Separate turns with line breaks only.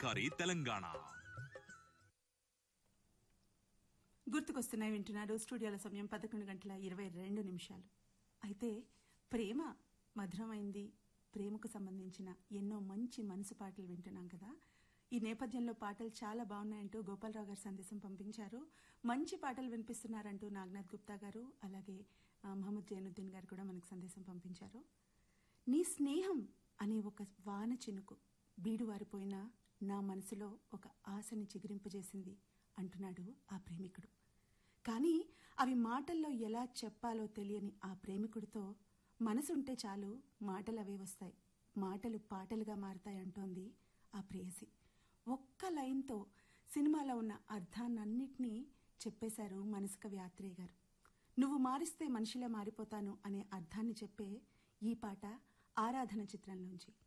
విప్లవకారి తెలంగాణ
గుర్తుకొస్తున్నాయి వింటున్నారు స్టూడియోల సమయం పదకొండు గంటల ఇరవై రెండు నిమిషాలు అయితే ప్రేమ మధురమైంది ప్రేమకు సంబంధించిన ఎన్నో మంచి మనసు పాటలు వింటున్నాం కదా ఈ నేపథ్యంలో పాటలు చాలా బాగున్నాయంటూ గోపాలరావు గారు సందేశం పంపించారు మంచి పాటలు వినిపిస్తున్నారంటూ నాగనాథ్ గుప్తా గారు అలాగే ఆ, మహమ్మద్ జైనుద్దీన్ గారు కూడా మనకు సందేశం పంపించారు నీ స్నేహం అనే ఒక వాన చినుకు బీడువారిపోయిన నా మనసులో ఒక ఆశని చిగురింపజేసింది అంటున్నాడు ఆ ప్రేమికుడు కానీ అవి మాటల్లో ఎలా చెప్పాలో తెలియని ఆ ప్రేమికుడితో మనసుంటే చాలు మాటలు అవే వస్తాయి మాటలు పాటలుగా మారతాయి అంటోంది ఆ ప్రేయసి ఒక్క లైన్తో సినిమాలో ఉన్న అర్థాన్నన్నిటినీ చెప్పేశారు మనసు కవి ఆత్రేయ గారు నువ్వు మారిస్తే మనిషిలా మారిపోతాను అనే అర్థాన్ని చెప్పే ఈ పాట ఆరాధన చిత్రంలోంచి